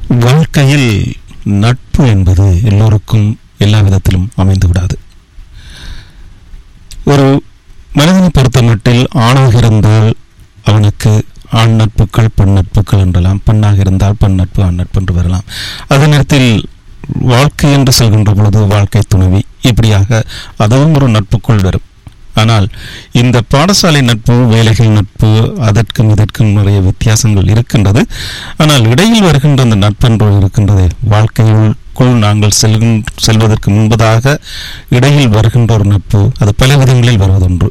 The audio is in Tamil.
வாழ்க்கையில் நட்பு என்பது எல்லோருக்கும் எல்லா விதத்திலும் அமைந்து விடாது ஒரு மனிதனை பொறுத்த மட்டில் ஆணாக இருந்தால் அவனுக்கு ஆண் நட்புகள் பெண் நட்புகள் என்றலாம் பெண்ணாக இருந்தால் பெண் நட்பு ஆண் நட்பு என்று வரலாம் அதே நேரத்தில் வாழ்க்கை என்று சொல்கின்ற பொழுது வாழ்க்கை துணைவி இப்படியாக அதுவும் ஒரு நட்புக்குள் வரும் ஆனால் இந்த பாடசாலை நட்பு வேலைகள் நட்பு அதற்கும் இதற்கும் நிறைய வித்தியாசங்கள் இருக்கின்றது ஆனால் இடையில் வருகின்ற அந்த நட்பென்று இருக்கின்றது வாழ்க்கையுக்குள் நாங்கள் செல்கின் செல்வதற்கு முன்பதாக இடையில் வருகின்ற ஒரு நட்பு அது பல விதங்களில் வருவதொன்று